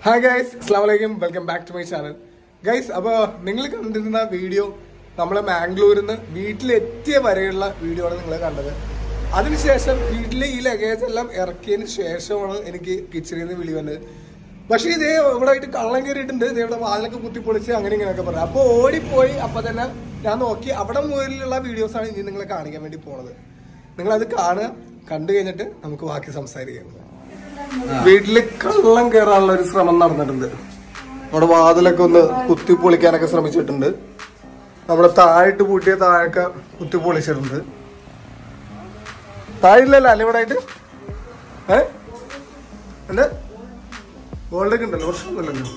Hi guys അസ്സാം വലൈക്കും welcome back to my channel guys അപ്പോൾ നിങ്ങൾ കണ്ടിരുന്ന വീഡിയോ നമ്മൾ മാംഗ്ലൂരിൽ നിന്ന് വീട്ടിലെത്തിയ വരെയുള്ള വീഡിയോ ആണ് നിങ്ങൾ കണ്ടത് അതിനുശേഷം വീട്ടിലെ ഈ ലഗേജ് എല്ലാം ഇറക്കിയതിന് ശേഷമാണ് എനിക്ക് കിച്ചണിൽ നിന്ന് വിളി വന്നത് പക്ഷേ ഇതേ ഇവിടെ ആയിട്ട് കള്ളം കയറിയിട്ടുണ്ട് ഇതേ ഇവിടെ വാതിലൊക്കെ കുത്തിപ്പൊളിച്ച് അങ്ങനെ ഇങ്ങനെയൊക്കെ പറഞ്ഞു അപ്പോൾ ഓടിപ്പോയി അപ്പോൾ തന്നെ ഞാൻ നോക്കി അവിടെ മുതലുള്ള വീഡിയോസാണ് ഇനി നിങ്ങളെ കാണിക്കാൻ വേണ്ടി പോണത് നിങ്ങളത് കാണുക കണ്ടു കഴിഞ്ഞിട്ട് നമുക്ക് ബാക്കി സംസാരിക്കാം വീട്ടില് കള്ളം കയറാനുള്ള ഒരു ശ്രമം നടന്നിട്ടുണ്ട് നമ്മുടെ വാതിലൊക്കെ ഒന്ന് കുത്തി പൊളിക്കാനൊക്കെ ശ്രമിച്ചിട്ടുണ്ട് നമ്മുടെ താഴിട്ട് പൂട്ടിയ താഴൊക്കെ കുത്തി പൊളിച്ചിട്ടുണ്ട് താഴില്ലല്ലോ അല്ല ഇവിടെ ആയിട്ട് ഏ എന്താ ഗോൾഡൊക്കെ ഉണ്ടല്ലോ പ്രശ്നമൊന്നുമില്ലല്ലോ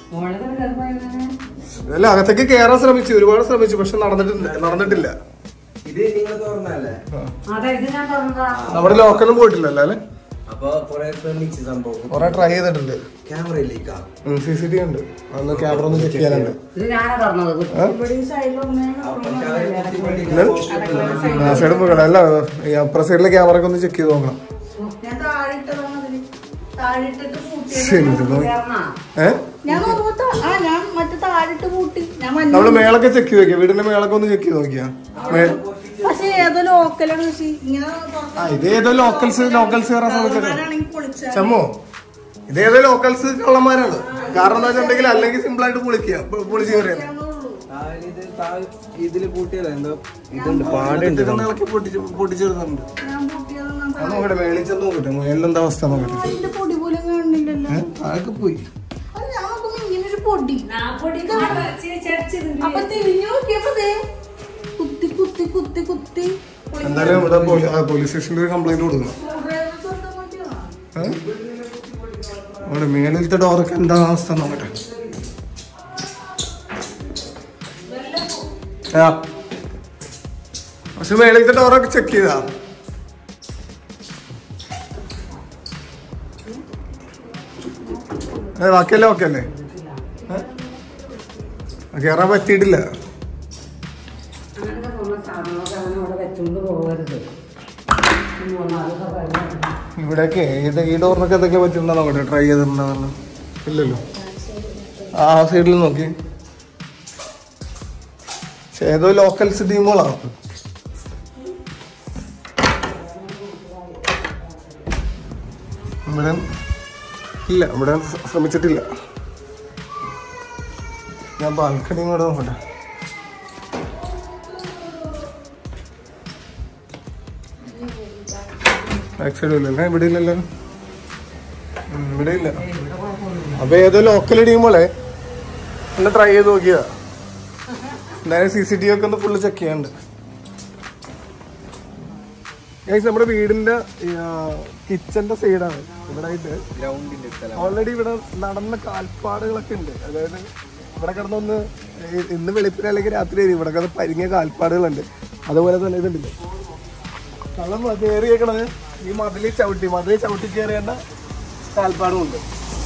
അല്ല അകത്തേക്ക് കയറാൻ ശ്രമിച്ചു ഒരുപാട് ശ്രമിച്ചു പക്ഷെ നടന്നിട്ടില്ല നടന്നിട്ടില്ല ഇത് നിങ്ങൾ തുറന്നല്ലേ അതെ ഇത് ഞാൻ തുറന്നതാ നമ്മുടെ ലോക്കൊന്നും പോയിട്ടില്ലല്ലോ അല്ലെ അപ്പൊ കൊറേ ശ്രമിച്ചു സംഭവം കുറെ ട്രൈ ചെയ്തിട്ടുണ്ട് ക്യാമറ ഇല്ലേക്കാ സി സി ടി ഉണ്ട് അന്ന് ക്യാമറ ഒന്ന് ചെക്ക് ചെയ്യാനുണ്ട് ഇത് ഞാനാ തുറന്നത് ആ സൈഡ് പോകണം അല്ല ഈ അപ്പുറ സൈഡിലെ ക്യാമറ ഒക്കെ ഒന്ന് ചെക്ക് ചെയ്ത് നോക്കണം ഞാൻ താഴിട്ടതാണ് അതില്. താഴിട്ടിട്ട് പൂട്ടി. ശരി ഇത് നോക്കി. ചേർന്നാ ഏ ഞാൻ നോക്കുമ്പോ താ- ആ ഞാൻ മറ്റേ താഴിട്ട് പൂട്ടി ഞാൻ മഞ്ഞ നമ്മള് മേളൊക്കെ ചെക്ക് ചെയ്ത് നോക്കിയാ വീടിന്റെ മേളൊക്കെ ഒന്ന് ചെക്ക് ചെയ്ത് നോക്കിയാ മേ- പക്ഷെ ഏതോ ലോക്കലാണ് പക്ഷെ ഇങ്ങനെ ആ ഇത് ഏതോ ലോക്കൽസ് ലോക്കൽസ് കയറാൻ ശ്രമിച്ചിട്ടുണ്ട് തുറക്കാനാണെങ്കിൽ പൊളിച്ച ചമ്മോ ഇത് ഏതോ ലോക്കൽസ് കള്ളന്മാരാണ് കാരണം എന്താ വെച്ചിട്ടുണ്ടെങ്കിൽ അല്ലെങ്കിൽ സിമ്പിൾ ആയിട്ട് പൊളിക്കുക പൊ- പൊളിച്ച് കയറിയാൽ ഇത് താഴെ ഇതില് കൂട്ടിയല്ലോ എന്തോ ഇതുണ്ട് പാടുണ്ട് ഇളക്കി പൊട്ടിച്ച് പൊട്ടിച്ചിടുന്നുണ്ട് ഞാൻ പൂട്ടിയതാണ് അത് നോക്കട്ടെ മേളിൽ ചെന്ന് നോക്കട്ടെ മേളിലെന്താ അവസ്ഥ നോക്കട്ടെ അതിന്റെ പൊടി പോലും കാണുന്നില്ലല്ലോ ഏ താഴേക്ക് പോയി അത് ഞാൻ നോക്കുമ്പോ ഇങ്ങനെ ഒരു പൊടി നാപ്പൊടി ചടിച്ചിട്ടുണ്ട് അപ്പൊ തിരിഞ്ഞു നോക്കിയപ്പോ ദേ കുത്തി കുത്തി കുത്തി കുത്തി എന്തായാലും ഇവിടെ പോലീ- ആ, പോലീസ് സ്റ്റേഷനിൽ ഒരു കംപ്ലൈന്റ് കൊടുക്കണം ഏ? അവിടെ മേളിലത്തെ ഡോറൊക്കെ എന്താ അവസ്ഥ നോക്കട്ടെ ആ പക്ഷെ മേളിലത്തെ ഡോറൊക്കെ ചെക്ക് ചെയ്താ ഏ, ബാക്കിയെല്ലാം ഓക്കെ അല്ലേ ഏ? കേറാൻ പറ്റിയിട്ടില്ല അങ്ങനത്തെ പോകുന്ന സാധനങ്ങളൊക്കെ അങ്ങനെ അവിടെ വെച്ചുകൊണ്ട് പോകരുത് മൂന്നാലൊക്കെ കഴിഞ്ഞു ഇവിടെയൊക്കെ ഇത് ഈ ഡോറിനൊക്കെ എന്തൊക്കെ പറ്റുന്നുണ്ടോ നോക്കട്ടെ ട്രൈ ചെയ്തിട്ടുണ്ടോ ഇല്ലല്ലോ ആ സൈഡിൽ നോക്കി പക്ഷെ ഏതോ ലോക്കൽസ് ടീമുകളാണ് ഇവിടെ ഇല്ല ഇവിടെ ശ്രമിച്ചിട്ടില്ല ഞാൻ ബാൽക്കണി കൂടെ നോക്കട്ടെ ബാക്ക് സൈഡ് ഇല്ലല്ലേ ഇവിടെ ഇല്ലല്ലോ ഉം, ഇവിടെ ഇല്ല അപ്പൊ ഏതോ ലോക്കൽ ടീമുകളെ ഒന്ന് ട്രൈ ചെയ്ത് നോക്കിയതാ എന്തായാലും സി സി ടി വി ഒക്കെ ഒന്ന് ഫുള്ള് ചെക്ക് ചെയ്യാണ്ട് Guys, നമ്മുടെ വീടിന്റെ കിച്ചന്റെ സൈഡാണ് ഇവിടെ ആയിട്ട് ഗ്രൗണ്ടിന്റെ സ്ഥലം ഓൾറെഡി ഇവിടെ നടന്ന കാൽപ്പാടുകളൊക്കെ ഉണ്ട് അതായത് ഇവിടെ കിടന്നൊന്ന് ഈ- ഇന്ന് വെളുപ്പിന് അല്ലെങ്കിൽ രാത്രി ആയിരിക്കും ഇവിടെ കിടന്ന് പരിങ്ങിയ കാൽപ്പാടുകളുണ്ട് അതുപോലെ തന്നെ ഇതുണ്ടല്ലോ കള്ളം കയറിയേക്കണത് ഈ മതിലിൽ ചവിട്ടി മതിലിൽ ചവിട്ടി കയറിയേണ്ട കാൽപ്പാടും ഉണ്ട്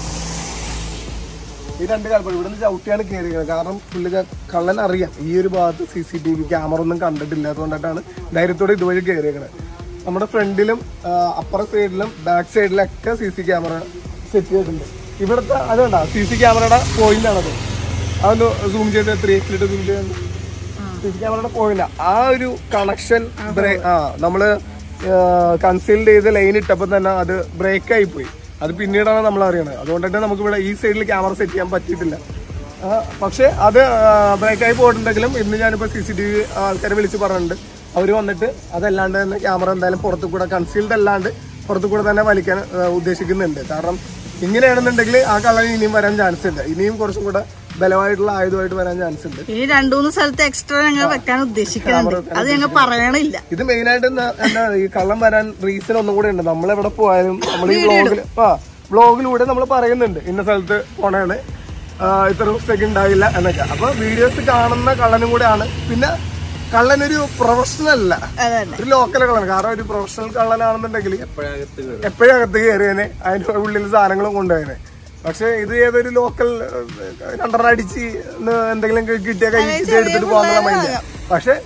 ഈ രണ്ട് കാൽപ്പാട് ഇവിടെ നിന്ന് ചവിട്ടിയാണ് കയറിയത് കാരണം പുള്ളി കള്ളൻ അറിയാം ഈ ഒരു ഭാഗത്ത് C C T V camera ഒന്നും കണ്ടിട്ടില്ലാത്തതുകൊണ്ടാണ് ധൈര്യത്തോടെ ഇതുവഴി കയറിയേക്കണത് നമ്മുടെ ഫ്രണ്ടിലും അപ്പുറ സൈഡിലും ബാക്ക് സൈഡിലൊക്കെ സി സി ക്യാമറ സെറ്റ് ചെയ്തിട്ടുണ്ട് ഇവിടുത്തെ അതുകൊണ്ടാ സി സി ക്യാമറയുടെ പോയിന്റ് ആണത് അതൊന്ന് സൂം ചെയ്ത് ത്രീ എക്സിലിട്ട് സൂം ചെയ്ത് സി സി ക്യാമറയുടെ പോയിന്റ് ആ ഒരു കണക്ഷൻ ആ നമ്മള് കൺസീൽഡ് ചെയ്ത് ലൈൻ ഇട്ടപ്പോൾ തന്നെ അത് ബ്രേക്ക് ആയി പോയി അത് പിന്നീടാണ് നമ്മൾ അറിയണത് അതുകൊണ്ട് തന്നെ നമുക്ക് ഇവിടെ ഈ സൈഡിൽ ക്യാമറ സെറ്റ് ചെയ്യാൻ പറ്റിയിട്ടില്ല ആ, പക്ഷേ അത് ബ്രേക്ക് ആയി പോയിട്ടുണ്ടെങ്കിലും ഇന്ന് ഞാനിപ്പോൾ സി സി ടി വി ആൾക്കാരെ വിളിച്ച് പറഞ്ഞിട്ടുണ്ട് അവർ വന്നിട്ട് അതല്ലാണ്ട് തന്നെ ക്യാമറ എന്തായാലും പുറത്തു കൂടെ കൺസീൽഡ് അല്ലാണ്ട് പുറത്തു കൂടെ തന്നെ വലിക്കാൻ ആ, ഉദ്ദേശിക്കുന്നുണ്ട് കാരണം ഇങ്ങനെയാണെന്നുണ്ടെങ്കിൽ ആ കള്ളൻ ഇനിയും വരാൻ ചാൻസ് ഉണ്ട് ഇനിയും കുറച്ചും കൂടെ ബലമായിട്ടുള്ള ആയുധമായിട്ട് വരാൻ ചാൻസ് ഉണ്ട് ഇനി രണ്ടു മൂന്ന് സ്ഥലത്ത് എക്സ്ട്രാ ഞങ്ങൾ വെക്കാൻ ഉദ്ദേശിക്കുന്നുണ്ട് അത് ഞങ്ങൾ പറയണില്ല ഇത് മെയിൻ ആയിട്ട് എന്താ എന്താ ഈ കള്ളം വരാൻ റീസൺ ഒന്നും കൂടെ ഉണ്ട് നമ്മൾ എവിടെ പോയാലും നമ്മൾ ഈ വ്ളോഗിൽ ആ വ്ളോഗിലൂടെ നമ്മൾ പറയുന്നുണ്ട് ഇന്ന സ്ഥലത്ത് പോണേണ് ആ, ഇത്ര ദിവസത്തേക്ക് ഉണ്ടാവില്ല എന്നൊക്കെ അപ്പൊ വീഡിയോസ് കാണുന്ന കള്ളനും കൂടെ ആണ് പിന്നെ കള്ളനൊരു പ്രൊഫഷണൽ അല്ല അതന്നെ ഒരു ലോക്കൽ കള്ളൻ കാരണം ഒരു പ്രൊഫഷണൽ കള്ളനാണെന്നുണ്ടെങ്കിൽ എപ്പോഴകത്ത് കയറും എപ്പോഴും അകത്ത് കയറിയനെ അതിന്റെ ഉള്ളിൽ സാധനങ്ങളും കൊണ്ടുപോയനെ പക്ഷെ ഇത് ഏതൊരു ലോക്കൽ രണ്ടെണ്ണം അടിച്ച് ഒന്ന് എന്തെങ്കിലും കിട്ടിയ കൈ കിട്ടി എടുത്തിട്ട് പോകാനുള്ള മൈൻഡ് പക്ഷെ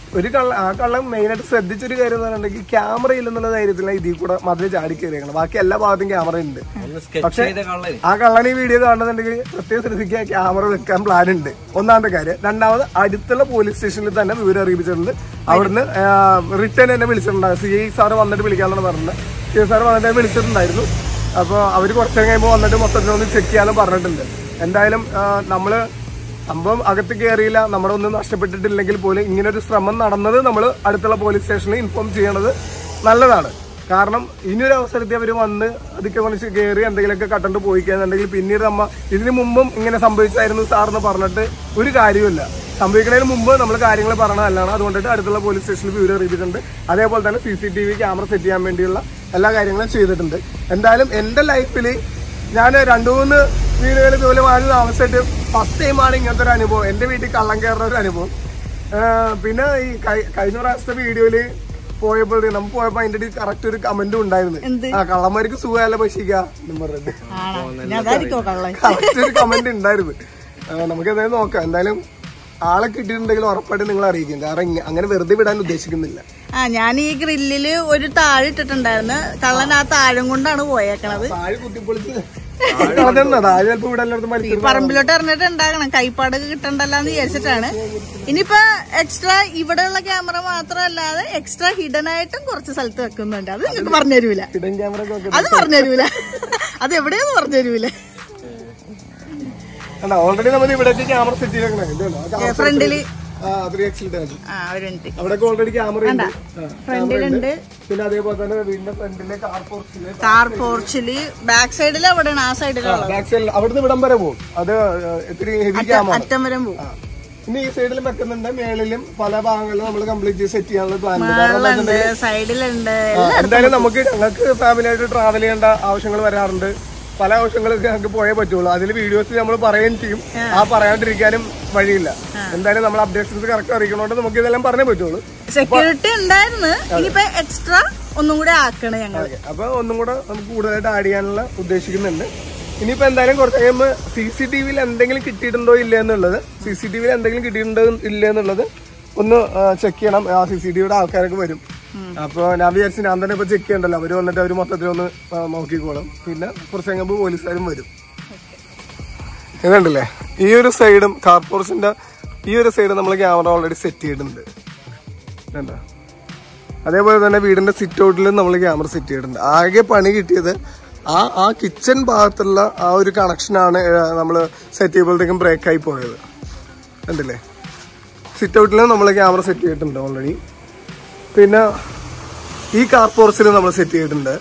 ഒരു കള്ള ആ കള്ളം മെയിനായിട്ട് ശ്രദ്ധിച്ചൊരു കാര്യം എന്ന് പറഞ്ഞിട്ടുണ്ടെങ്കിൽ ക്യാമറ ഇല്ലെന്നുള്ള ധൈര്യത്തിലാണ് ഇതിൽ കൂടെ മതിൽ ചാടി കയറിയാണ് ബാക്കി എല്ലാ ഭാഗത്തും ക്യാമറ ഉണ്ട് സ്കെച്ച് ചെയ്ത കള്ളര് ആ കള്ളൻ ഈ വീഡിയോ കാണുന്നുണ്ടെങ്കിൽ പ്രത്യേകം ശ്രദ്ധിക്കുക ക്യാമറ വെക്കാൻ പ്ലാൻ ഉണ്ട് ഒന്നാമത്തെ കാര്യം രണ്ടാമത് അടുത്തുള്ള പോലീസ് സ്റ്റേഷനിൽ തന്നെ വിവരം അറിയിച്ചിട്ടുണ്ട് അവിടുന്ന് റിട്ടേൺ എന്നെ വിളിച്ചിട്ടുണ്ടായിരുന്നു സി ഐ സാറ് വന്നിട്ട് വിളിക്കാന്നാണ് പറഞ്ഞത് സി ഐ സാറ് വന്നിട്ട് വിളിച്ചിട്ടുണ്ടായിരുന്നു അപ്പോൾ അവർ കുറച്ച് നേരം കഴിയുമ്പോൾ വന്നിട്ട് മൊത്തത്തിലൊന്ന് ചെക്ക് ചെയ്യാനും പറഞ്ഞിട്ടുണ്ട് എന്തായാലും ആ, നമ്മള് സംഭവം അകത്ത് കയറിയില്ല നമ്മുടെ ഒന്നും നഷ്ടപ്പെട്ടിട്ടില്ലെങ്കിൽ പോലും ഇങ്ങനെ ഒരു ശ്രമം നടന്നത് നമ്മൾ അടുത്തുള്ള പോലീസ് സ്റ്റേഷനിൽ ഇൻഫോം ചെയ്യണത് നല്ലതാണ് കാരണം ഇനിയൊരു അവസരത്തിൽ അവർ വന്ന് അതൊക്കെ കുറച്ച് കയറി എന്തെങ്കിലുമൊക്കെ കട്ടണ്ട് പോയി കഴിഞ്ഞിട്ടുണ്ടെങ്കിൽ പിന്നീട് നമ്മ ഇതിനു മുമ്പും ഇങ്ങനെ സംഭവിച്ചായിരുന്നു സാറെന്ന് പറഞ്ഞിട്ട് ഒരു കാര്യമില്ല സംഭവിക്കുന്നതിന് മുമ്പ് നമ്മൾ കാര്യങ്ങൾ പറഞ്ഞ നല്ലതാണ് അതുകൊണ്ടിട്ട് അടുത്തുള്ള പോലീസ് സ്റ്റേഷനിൽ വിവരം അറിയിച്ചിട്ടുണ്ട് അതേപോലെ തന്നെ C C T V camera set ചെയ്യാൻ വേണ്ടിയുള്ള എല്ലാ കാര്യങ്ങളും ചെയ്തിട്ടുണ്ട് എന്തായാലും എൻ്റെ ലൈഫിൽ ഞാൻ രണ്ടു മൂന്ന് വീടുകൾ ഇതുപോലെ വാങ്ങി താമസിച്ചിട്ട് ഫസ്റ്റ് ടൈമാണ് ഇങ്ങനത്തെ ഒരു അനുഭവം എൻ്റെ വീട്ടിൽ കള്ളം കയറുന്ന ഒരു അനുഭവം ആ, പിന്നെ ഈ കഴി- കഴിഞ്ഞ പ്രാവശ്യത്തെ വീഡിയോയില് പോയപ്പോൾ നമുക്ക് പോയപ്പോ അതിന്റെ കറക്റ്റ് ഒരു കമന്റും ഉണ്ടായിരുന്നു എന്ത്? ആ കള്ളന്മാർക്ക് സുഖമല്ല ഭക്ഷിക്കുക എന്ന് പറഞ്ഞിട്ട് ആണോ ഇനി അതായിരിക്കോ കള്ളൻ കറക്റ്റ് ഒരു കമന്റ് ഉണ്ടായിരുന്നു ആ, നമുക്ക് എന്തായാലും നോക്കാം എന്തായാലും ആളെ കിട്ടിയിട്ടുണ്ടെങ്കിൽ ഉറപ്പായിട്ട് നിങ്ങൾ അറിയിക്കും കാരണം ഇങ്ങ- അങ്ങനെ വെറുതെ വിടാൻ ഉദ്ദേശിക്കുന്നില്ല ആ ഞാൻ ഈ ഗ്രില്ലില് ഒരു താഴ് ഇട്ടിട്ടുണ്ടായിരുന്നു കള്ളൻ ആ താഴും കൊണ്ടാണ് പോയേക്കണത് താഴെ കുത്തിപ്പൊളിച്ച് കളഞ്ഞാ താഴെ ചിലപ്പോ ഇവിടെ എല്ലായിടത്തും ഈ മരിച്ചിട്ടുണ്ടാവും. പറമ്പിലോട്ട് ഇറങ്ങിയിട്ട് ഉണ്ടാകണം കൈപ്പാട് കിട്ടണ്ടല്ലെന്ന് വിചാരിച്ചിട്ടാണ് ഇനിയിപ്പോ എക്സ്ട്രാ ഇവിടെയുള്ള ക്യാമറ മാത്രമല്ലാതെ എക്സ്ട്രാ ഹിഡൻ ആയിട്ടും കുറച്ച് സ്ഥലത്ത് വെക്കുന്നുണ്ട് അത് നിങ്ങൾക്ക് പറഞ്ഞു തരൂല ഹിഡൻ ക്യാമറ ഒക്കെ വെക്കുന്നത്. അത് പറഞ്ഞു തരൂല അത് എവിടെയെന്ന് പറഞ്ഞു തരൂല കണ്ടോ ഓൾറെഡി നമ്മൾ ഇവിടേക്ക് ക്യാമറ സെറ്റ് ചെയ്തേക്കണേ ഇതുണ്ടോ? ആ camera ഫ്രണ്ടില് ആ ത്രീ എക്സിലിട്ട് ആ ഒരു മിനിറ്റ് അവിടെയൊക്കെ ഓൾറെഡി ക്യാമറ ഉണ്ട് ആ, ഫ്രണ്ടിലുണ്ട് പിന്നെ അതേപോലെ തന്നെ വീടിന്റെ ഫ്രണ്ടിലെ കാർ പോർച്ചില് കാർ പോർച്ചില് ബാക്ക് സൈഡിൽ എവിടെയാണ് ആ സൈഡിലുള്ള ബാക്ക് സൈഡിൽ അവിടുന്ന് ഇവിടം വരെ പോകും അത് ഇത്തിരി ഹെവി ക്യാമറ അറ്റം വരെ പോകും പിന്നെ ഈ സൈഡിലും വെക്കുന്നുണ്ട് മേളിലും പല ഭാഗങ്ങളിലും നമ്മൾ കംപ്ലീറ്റ് സെറ്റ് ചെയ്യാനുള്ള പ്ലാൻ ഉണ്ട് കാരണം എന്താ ഉണ്ട് സൈഡിലുണ്ട് ആ, എന്തായാലും നമുക്ക് ഞങ്ങൾക്ക് ഫാമിലി ആയിട്ട് ട്രാവൽ ചെയ്യേണ്ട ആവശ്യങ്ങൾ വരാറുണ്ട് പല ആവശ്യങ്ങൾക്ക് ഞങ്ങൾക്ക് പോയേ പറ്റുള്ളൂ അതിൽ വീഡിയോസ് നമ്മൾ പറയുകയും ചെയ്യും ആ പറയാണ്ടിരിക്കാനും വഴിയില്ല എന്തായാലും നമ്മൾ അപ്ഡേഷൻസ് കറക്റ്റ് അറിയിക്കണോണ്ട് നമുക്ക് ഇതെല്ലാം പറഞ്ഞേ പറ്റുള്ളൂ സെക്യൂരിറ്റി ഉണ്ടായിരുന്നു ഇനിയിപ്പോ എക്സ്ട്രാ ഒന്നും കൂടെ ആക്കണേ ഞങ്ങൾ ഓക്കെ അപ്പൊ ഒന്നും കൂടെ നമുക്ക് കൂടുതലായിട്ട് ആഡ് ചെയ്യാനുള്ള ഉദ്ദേശിക്കുന്നുണ്ട് ഇനിയിപ്പോ എന്തായാലും കുറച്ച് കഴിയുമ്പോൾ സി സി ടി വിയിൽ എന്തെങ്കിലും കിട്ടിയിട്ടുണ്ടോ ഇല്ല എന്നുള്ളത് സി സി ടി വിയിൽ എന്തെങ്കിലും കിട്ടിയിട്ടുണ്ടോ ഇല്ല എന്നുള്ളത് ഒന്ന് ചെക്ക് ചെയ്യണം ആ സി സി ടി വിയുടെ ആൾക്കാരൊക്കെ വരും അപ്പൊ ഞാൻ വിചാരിച്ചു ഞാൻ തന്നെ ഇപ്പൊ ചെക്ക് ചെയ്യണ്ടല്ലോ അവര് വന്നിട്ട് അവര് മൊത്തത്തിൽ ഒന്ന് ആ, നോക്കിക്കോളും പിന്നെ കുറച്ച് കഴിയുമ്പോൾ പോലീസുകാരും വരും ഇതുണ്ടല്ലേ ഈ ഒരു സൈഡും കാർപോറേഷന്റെ ഈ ഒരു സൈഡ് നമ്മൾ ക്യാമറ ഓൾറെഡി സെറ്റ് ചെയ്തിട്ടുണ്ട് കണ്ടോ അതേപോലെ തന്നെ വീടിന്റെ സിറ്റ് ഔട്ടിലും നമ്മൾ ക്യാമറ സെറ്റ് ചെയ്തിട്ടുണ്ട് ആകെ പണി കിട്ടിയത് ആ ആ കിച്ചൺ ഭാഗത്തുള്ള ആ ഒരു കണക്ഷനാണ് നമ്മൾ സെറ്റ് ചെയ്യുമ്പോഴത്തേക്കും ബ്രേക്ക് ആയി പോയത് കണ്ടില്ലേ സിറ്റ് ഔട്ടിലും നമ്മൾ ക്യാമറ സെറ്റ് ചെയ്തിട്ടുണ്ട് ഓൾറെഡി പിന്നെ ഈ കാർ പോർച്ചിൽ നമ്മൾ സെറ്റ് ചെയ്തിട്ടുണ്ട്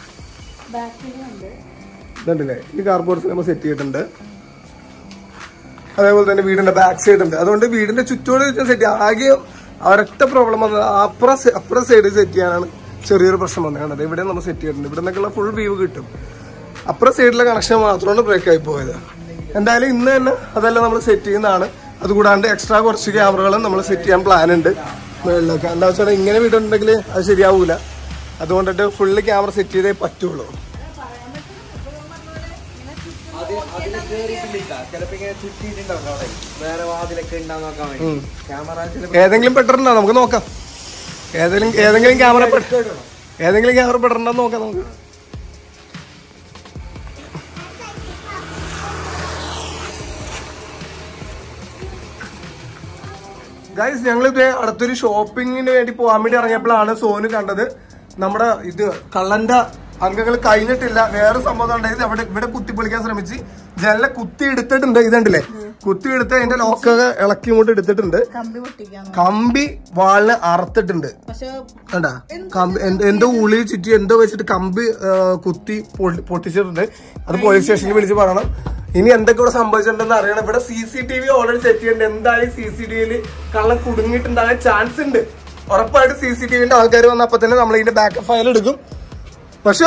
ഇതുണ്ടല്ലേ ഈ കാർ പോർച്ചിൽ നമ്മൾ സെറ്റ് ചെയ്തിട്ടുണ്ട് അതേപോലെ തന്നെ വീടിന്റെ ബാക്ക് സൈഡ് ഉണ്ട് അതുകൊണ്ട് വീടിന്റെ ചുറ്റോട് സെറ്റ് ആകെ ഒരൊറ്റ പ്രോബ്ലം വന്നത് അപ്പുറ സൈ- അപ്പുറ സൈഡ് സെറ്റ് ചെയ്യാനാണ് ചെറിയൊരു പ്രശ്നം വന്നത് കണ്ടത് ഇവിടെ നമ്മൾ സെറ്റ് ചെയ്തിട്ടുണ്ട് ഇവിടെ നിന്നൊക്കെയുള്ള ഫുൾ വ്യൂ കിട്ടും അപ്പുറ സൈഡിലെ കണക്ഷൻ മാത്രമാണ് ബ്രേക്ക് ആയി പോയത് എന്തായാലും ഇന്ന് തന്നെ അതെല്ലാം നമ്മൾ സെറ്റ് ചെയ്യുന്നതാണ് അതുകൂടാണ്ട് എക്സ്ട്രാ കുറച്ച് ക്യാമറകളും നമ്മൾ സെറ്റ് ചെയ്യാൻ പ്ലാൻ ഉണ്ട് മുകളിലൊക്കെ എന്താ വെച്ചാൽ ഇങ്ങനെ വീടുണ്ടെങ്കിൽ അത് ശരിയാവൂല അതുകൊണ്ടിട്ട് ഫുള്ള് ക്യാമറ സെറ്റ് ചെയ്തേ പറ്റുള്ളൂ അത് അതിൽ കേറിയിട്ടില്ല ചിലപ്പോ ഇങ്ങനെ ചുറ്റിയിട്ടുണ്ടാവും അവിടെ വേറെ വാതിലൊക്കെ ഉണ്ടാന്ന് നോക്കാൻ വേണ്ടി ക്യാമറ ചിലപ്പോ ഏതെങ്കിലും പെട്ടിട്ടുണ്ടോ നമുക്ക് നോക്കാം ഏതെങ്കിലും ഏതെങ്കിലും ക്യാമറ ഏതെങ്കിലും ക്യാമറ പെട്ടിട്ടുണ്ടോ നോക്കാം നമുക്ക് ഗൈസ് ഞങ്ങൾ ഇത് അടുത്തൊരു ഷോപ്പിങ്ങിന് വേണ്ടി പോകാൻ വേണ്ടി ഇറങ്ങിയപ്പോഴാണ് സോന് കണ്ടത് നമ്മുടെ ഇത് കള്ളന്റെ അംഗങ്ങൾ കഴിഞ്ഞിട്ടില്ല വേറെ സംഭവം ഉണ്ടായത് അവിടെ ഇവിടെ കുത്തി പൊളിക്കാൻ ശ്രമിച്ച് ജനലെ കുത്തി എടുത്തിട്ടുണ്ട് ഇതുണ്ടല്ലേ കുത്തി എടുത്ത് അതിന്റെ ലോക്കൊക്കെ ഇളക്കി ഇങ്ങോട്ട് എടുത്തിട്ടുണ്ട് കമ്പി പൊട്ടിക്കാൻ കമ്പി വാളിന് അറുത്തിട്ടുണ്ട് പക്ഷെ കണ്ടാ കമ്പി എന്ത്- എന്തോ ഉളി ചുറ്റി എന്തോ വെച്ചിട്ട് കമ്പി ആ, കുത്തി പൊളി- പൊട്ടിച്ചിട്ടുണ്ട് അത് പോലീസ് സ്റ്റേഷനിൽ വിളിച്ച് പറയണം ഇനി എന്തൊക്കെ ഇവിടെ സംഭവിച്ചിട്ടുണ്ടെന്ന് അറിയണം ഇവിടെ C C T V already set ചെയ്യേണ്ടത് എന്തായാലും സി സി ടി വിയിൽ കള്ളം കുടുങ്ങിയിട്ടുണ്ടാകാൻ ചാൻസ് ഉണ്ട് ഉറപ്പായിട്ട് സി സി ടി വിന്റെ ആൾക്കാർ വന്നപ്പോ തന്നെ നമ്മൾ ഇതിന്റെ ബാക്കപ്പ് ഫയൽ എടുക്കും പക്ഷേ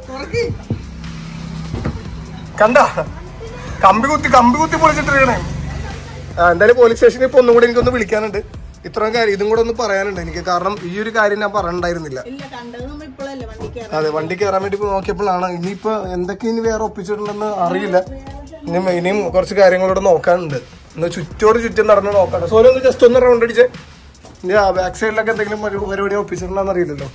കണ്ട കമ്പി കുത്തി കമ്പി കുത്തി പൊളിച്ചിട്ടിരിക്കണേ ആ, എന്തായാലും പോലീസ് സ്റ്റേഷനിൽ ഇപ്പൊ ഒന്നും കൂടി എനിക്കൊന്ന് വിളിക്കാനുണ്ട് ഇത്രയും കാര്യം ഇതും കൂടെ ഒന്ന് പറയാനുണ്ട് എനിക്ക് കാരണം ഈ ഒരു കാര്യം ഞാൻ പറയണ്ടായിരുന്നില്ല ഇല്ല കണ്ടത് നമ്മൾ ഇപ്പോഴല്ലേ വണ്ടി കയറാൻ അതെ വണ്ടി കയറാൻ വേണ്ടി ഇപ്പൊ നോക്കിയപ്പോഴാണ് ഇനിയിപ്പോ എന്തൊക്കെ ഇനി വേറെ ഒപ്പിച്ചിട്ടുണ്ടെന്ന് അറിയില്ല ഇനി ഇനിയും കുറച്ച് കാര്യങ്ങളൂടെ നോക്കാനുണ്ട് ഒന്ന് ചുറ്റോട് ചുറ്റും നടന്ന് നോക്കാണ് സോനു ഒന്ന് ജസ്റ്റ് ഒന്ന് റൗണ്ട് അടിച്ചേ ഇനി ആ ബാക്ക് സൈഡിലൊക്കെ എന്തെങ്കിലും ഒരു പരിപാടി ഒപ്പിച്ചിട്ടുണ്ടോന്ന് അറിയില്ലല്ലോ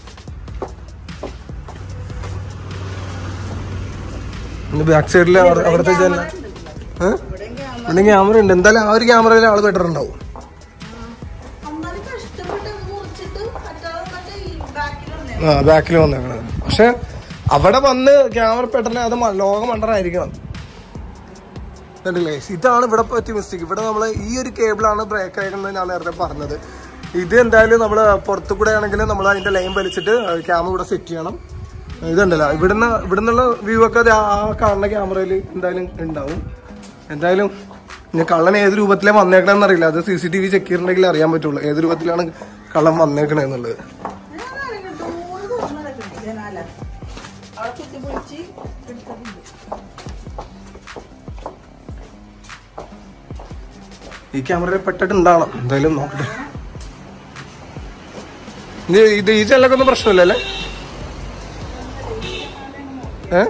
ഇനി ബാക്ക് സൈഡിൽ അവിടുത്തെ ജന ഏഹ് ഇവിടെ ക്യാമറ ഉണ്ട് എന്തായാലും ആ ഒരു ക്യാമറയിൽ ആള് ബെറ്റർ ഉണ്ടാവും അന്നാലും കഷ്ടപ്പെട്ട് മുറിച്ചിട്ട് മറ്റാളെ മറ്റേ ഈ ബാക്കിലുണ്ട് ആ ബാക്കിൽ വന്നേക്കണത് പക്ഷെ അവിടെ വന്ന് ക്യാമറ പെട്ടെന്ന് അത് മ- ലോകം മണ്ടറായിരിക്കണം കണ്ടില്ലേ ഇതാണ് ഇവിടെ പറ്റിയ മിസ്റ്റേക്ക് ഇവിടെ നമ്മൾ ഈ ഒരു കേബിളാണ് ബ്രേക്ക് ആയിരിക്കുന്നത് ഞാൻ നേരത്തെ പറഞ്ഞത് ഇത് എന്തായാലും നമ്മൾ പുറത്തു കൂടെ ആണെങ്കിൽ നമ്മൾ അതിന്റെ ലൈൻ വലിച്ചിട്ട് ക്യാമറ ഇവിടെ സെറ്റ് ചെയ്യണം ഇതുണ്ടല്ലോ ഇവിടുന്ന് ഇവിടുന്നുള്ള വ്യൂ ഒക്കെ അത് ആ കാണുന്ന ക്യാമറയിൽ എന്തായാലും ഉണ്ടാവും എന്തായാലും ഇനി കള്ളൻ ഏത് രൂപത്തിലാണ് വന്നേക്കണമെന്ന് അറിയില്ല അത് C C T V check ചെയ്തിട്ടുണ്ടെങ്കിൽ അറിയാൻ പറ്റുള്ളൂ ഏത് രൂപത്തിലാണ് കള്ളൻ വന്നേക്കണെന്നുള്ളത് ഡോറ് തുറന്ന് കിടക്കുന്നുണ്ട് ജനാല അവിടെ കുത്തി പൊളിച്ച് എടുത്തിട്ടുണ്ട് ഈ ക്യാമറയിൽ പെട്ടിട്ടുണ്ടാവണം എന്തായാലും നോക്കട്ടെ ഇത് ഇത് ഈ ചെല്ലൊക്കെ ഒന്നും പ്രശ്നമില്ലല്ലേ ഏ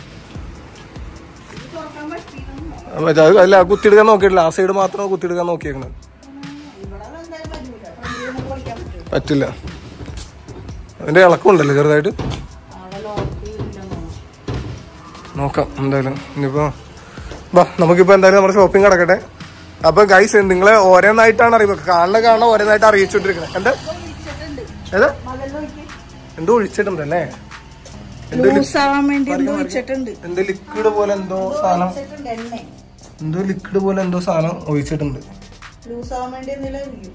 തുറക്കാൻ പറ്റിയിരുന്നു ആ, മറ്റേ അത് അല്ല കുത്തിയെടുക്കാൻ നോക്കിയിട്ടില്ല ആ സൈഡ് മാത്രം കുത്തിയെടുക്കാൻ നോക്കിയേക്കണത് ഇവിടെ എന്തായാലും പറ്റൂല ഫ്രണ്ടിൽ പൊളിക്കാൻ പറ്റും പറ്റില്ല അതിന്റെ ഇളക്കമുണ്ടല്ലോ ചെറുതായിട്ട് അവിടെ ലോക്ക് ഇല്ലെന്നോ നോക്കാം എന്തായാലും ഇനിയിപ്പോ വാ നമുക്കിപ്പോ എന്തായാലും നമ്മുടെ ഷോപ്പിംഗ് കിടക്കട്ടെ അപ്പൊ ഗൈസ് നിങ്ങളെ ഓരോന്നായിട്ടാണ് അറിയുന്നത് കാണുന്ന കാണുന്ന ഓരോന്നായിട്ട് അറിയിച്ചോണ്ടിരിക്കണേ എന്താ ഒഴിച്ചിട്ടുണ്ട് ഏതാ മകളിലൊഴിക്ക് എന്തോ ഒഴിച്ചിട്ടുണ്ടല്ലേ എന്തോ ലൂസ് ആവാൻ വേണ്ടി എന്തോ ഒഴിച്ചിട്ടുണ്ട് എന്തോ ലിക്വിഡ് പോലെ എന്തോ സാധനം ഒഴിച്ചിട്ടുണ്ട് എണ്ണ എന്തോ ലിക്വിഡ് പോലെ എന്തോ സാധനം ഒഴിച്ചിട്ടുണ്ട് ലൂസ് ആവാൻ വേണ്ടി എന്തെങ്കിലും ഒഴിക്കും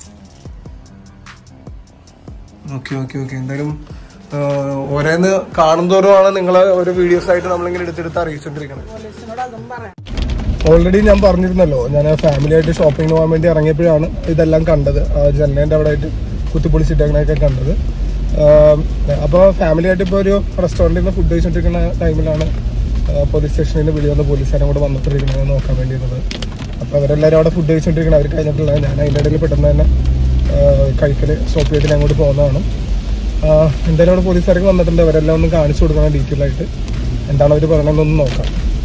ഓക്കെ ഓക്കെ ഓക്കെ എന്തായാലും ഓരോന്ന് കാണുന്തോറുമാണ് നിങ്ങളെ ഓരോ വീഡിയോസ് ആയിട്ട് നമ്മളിങ്ങനെ എടുത്തെടുത്ത് അറിയിച്ചോണ്ടിരിക്കുന്നത് പോലീസിനോട് അതും പറയാം ഓൾറെഡി ഞാൻ പറഞ്ഞിരുന്നല്ലോ ഞാൻ ഫാമിലി ആയിട്ട് ഷോപ്പിംഗ് പോകാൻ വേണ്ടി ഇറങ്ങിയപ്പോഴാണ് ഇതെല്ലാം കണ്ടത് ആ ജനലേന്റെ അവിടെ ആയിട്ട് കുത്തിപ്പൊളിച്ചിട്ടൊക്കെ കണ്ടത് അപ്പോൾ ഫാമിലി ആയിട്ട് ഇപ്പോൾ ഒരു റെസ്റ്റോറൻറ്റിൽ നിന്ന് ഫുഡ് കഴിച്ചുകൊണ്ടിരിക്കുന്ന ടൈമിലാണ് പോലീസ് സ്റ്റേഷനിൽ നിന്ന് വിളി വന്ന് പോലീസുകാരും കൂടെ വന്നിട്ടിരിക്കുന്നത് നോക്കാൻ വേണ്ടിയിരുന്നത് അപ്പോൾ അവരെല്ലാവരും അവിടെ ഫുഡ് കഴിച്ചുകൊണ്ടിരിക്കണം അവർ കഴിഞ്ഞിട്ടുള്ള ഞാൻ അതിൻ്റെ ഇടയിൽ പെട്ടെന്ന് തന്നെ കഴിക്കൽ സ്റ്റോപ്പ് ചെയ്തിട്ട് ഞാൻ അങ്ങോട്ട് പോകുന്നതാണ് ആ, എന്തായാലും അവിടെ പോലീസുകാർക്ക് വന്നിട്ടുണ്ട് അവരെല്ലാം ഒന്ന് കാണിച്ചു കൊടുക്കണം ഡീറ്റെയിൽ ആയിട്ട് എന്താണ് അവർ പറയണതെന്നൊന്ന് നോക്കാം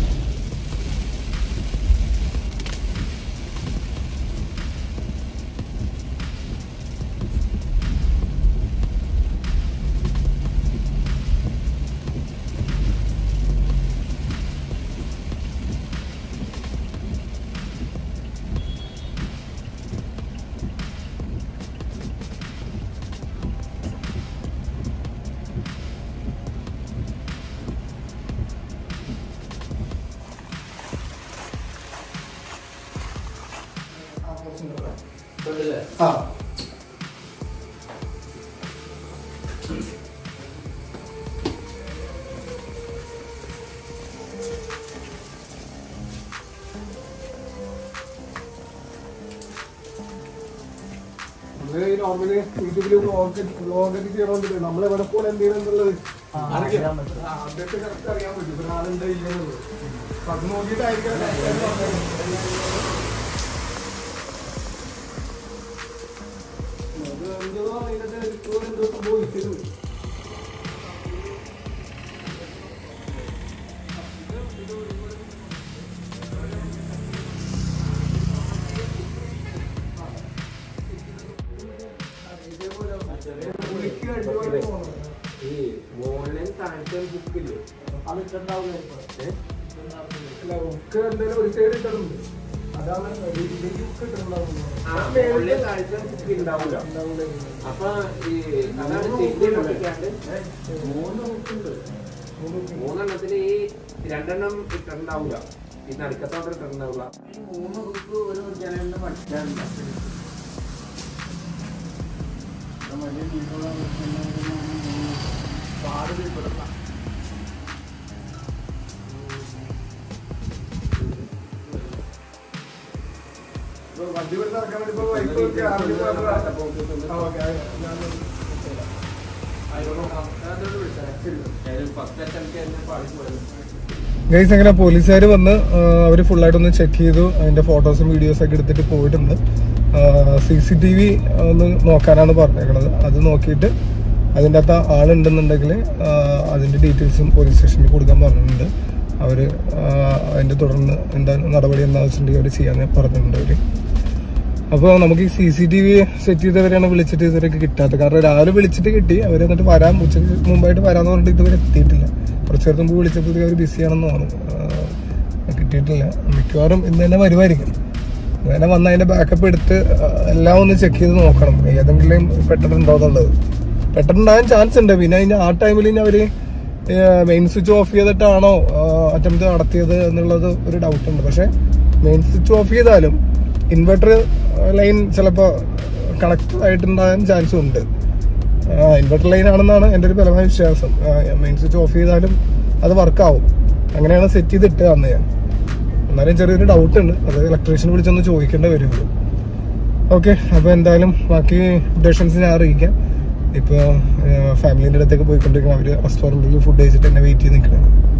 ആ നോർമലി യൂട്യൂബിൽ വ്ളോഗ് വ്ളോഗ് ചെയ്യണമെന്നില്ല നമ്മൾ എവിടെ പോലെ എന്തെങ്കിലും എന്നുള്ളത് അറിയാം അപ്ഡേറ്റ് കറക്റ്റ് അറിയാൻ പറ്റും ഇപ്പൊ ആളുണ്ട് ഇല്ലെന്നുള്ളത് അപ്പൊ അത് നോക്കിയിട്ടായിരിക്കും അത് എന്തോ അതിന്റെ എന്തോ സംഭവിച്ചത് ഈ ഓൺലൈൻ താഴത്തെ ബുക്കില്ലേ അല്ല ഒക്കെ എന്തായാലും ഒരു സൈഡ് ഇട്ടിട്ടുണ്ട് അതാണ് ഇതിലേക്ക് ഒക്കെ ഇട്ടിട്ടുണ്ടാവുന്നത് ആ ഓൺലൈൻ താഴത്തെ ബുക്ക് ഉണ്ടാവില്ല അപ്പൊ ഈ അതാണ് ചെയ്തിട്ടുണ്ട് മൂന്ന് ബുക്കുണ്ട് മൂന്നെണ്ണത്തിൽ ഈ രണ്ടെണ്ണം ഇട്ടിട്ടുണ്ടാവില്ല ഈ നടുക്കത്തോടെ ഇട്ടിട്ടുണ്ടാവില്ല മൂന്ന് ബുക്ക് ഒരു ജനലിന് പഠിക്കാറില്ല ഇപ്പൊ വണ്ടി ഇവിടെ ഇറക്കാൻ വേണ്ടി ഇപ്പൊ വൈഫ് ഒക്കെ ആർമി പോയപ്പോഴാ- ആ, ഓക്കേ, ആ, ഞാൻ ഫസ്റ്റ് അറ്റംപ്റ്റ് തന്നെ പാടിപ്പോയത് ഗൈസ് അങ്ങനെ പോലീസുകാർ വന്ന് അവർ ഫുള്ളായിട്ടൊന്ന് ചെക്ക് ചെയ്തു അതിന്റെ ഫോട്ടോസും വീഡിയോസും ഒക്കെ എടുത്തിട്ട് പോയിട്ടുണ്ട് സി സി ടി വി ഒന്ന് നോക്കാനാണ് പറഞ്ഞേക്കണത് അത് നോക്കിയിട്ട് അതിൻ്റെ അകത്ത് ആളുണ്ടെന്നുണ്ടെങ്കിൽ അതിന്റെ ഡീറ്റെയിൽസും പോലീസ് സ്റ്റേഷനിൽ കൊടുക്കാൻ പറഞ്ഞിട്ടുണ്ട് അവർ അതിന്റെ തുടർന്ന് എന്താ നടപടി എന്താ വെച്ചിട്ടുണ്ടെങ്കിൽ അവർ ചെയ്യാൻ പറഞ്ഞിട്ടുണ്ട് അവർ അപ്പോൾ നമുക്ക് ഈ C C T V set ചെയ്തവരെയാണ് വിളിച്ചിട്ട് ഇതുവരെയൊക്കെ കിട്ടാത്തത് കാരണം രാവിലെ വിളിച്ചിട്ട് കിട്ടി അവർ എന്നിട്ട് വരാൻ ഉച്ചയ്ക്ക് മുമ്പായിട്ട് വരാന്ന് പറഞ്ഞിട്ട് ഇതുവരെ എത്തിയിട്ടില്ല കുറച്ച് നേരത്തെ മുമ്പ് വിളിച്ചപ്പോഴത്തേക്ക് അവർ ബിസിയാണെന്ന് തോന്നുന്നു ആ, കിട്ടിയിട്ടില്ല മിക്കവാറും ഇന്ന് തന്നെ വരുമായിരിക്കും അങ്ങനെ വന്ന് അതിന്റെ ബാക്കപ്പ് എടുത്ത് ആ, എല്ലാം ഒന്ന് ചെക്ക് ചെയ്ത് നോക്കണം ഏതെങ്കിലും പെട്ടിട്ടുണ്ടോ എന്നുള്ളത് പെട്ടിട്ടുണ്ടാകാൻ ചാൻസ് ഉണ്ട് പിന്നെ അതിന് ആ ടൈമിൽ ഇനി അവര് മെയിൻ സ്വിച്ച് ഓഫ് ചെയ്തിട്ടാണോ അറ്റംപ്റ്റ് നടത്തിയത് എന്നുള്ളത് ഒരു ഡൗട്ട് ഉണ്ട് പക്ഷെ മെയിൻ സ്വിച്ച് ഓഫ് ചെയ്താലും ഇൻവെർട്ടർ ലൈൻ ചിലപ്പോൾ കണക്ട് ആയിട്ടുണ്ടാകാൻ ചാൻസ് ഉണ്ട് ഇൻവെർട്ടർ ലൈൻ ആണെന്നാണ് എൻ്റെ ഒരു ബലമായ വിശ്വാസം മെയിൻ സ്വിച്ച് ഓഫ് ചെയ്താലും അത് വർക്കാവും അങ്ങനെയാണ് സെറ്റ് ചെയ്തിട്ട് അന്ന് ഞാൻ എന്നാലും ചെറിയൊരു ഡൗട്ട് ഉണ്ട് അത് ഇലക്ട്രീഷ്യൻ വിളിച്ചൊന്ന് ചോദിക്കേണ്ടി വരും ഓക്കെ അപ്പൊ എന്തായാലും ബാക്കി അപ്ഡേഷൻസ് ഞാൻ അറിയിക്കാം ഇപ്പൊ ഫാമിലിന്റെ അടുത്തേക്ക് പോയിക്കൊണ്ടിരിക്കണം അവര് റെസ്റ്റോറന്റിൽ ഫുഡ് കഴിച്ചിട്ട് എന്നെ വെയിറ്റ് ചെയ്ത് നിൽക്കണം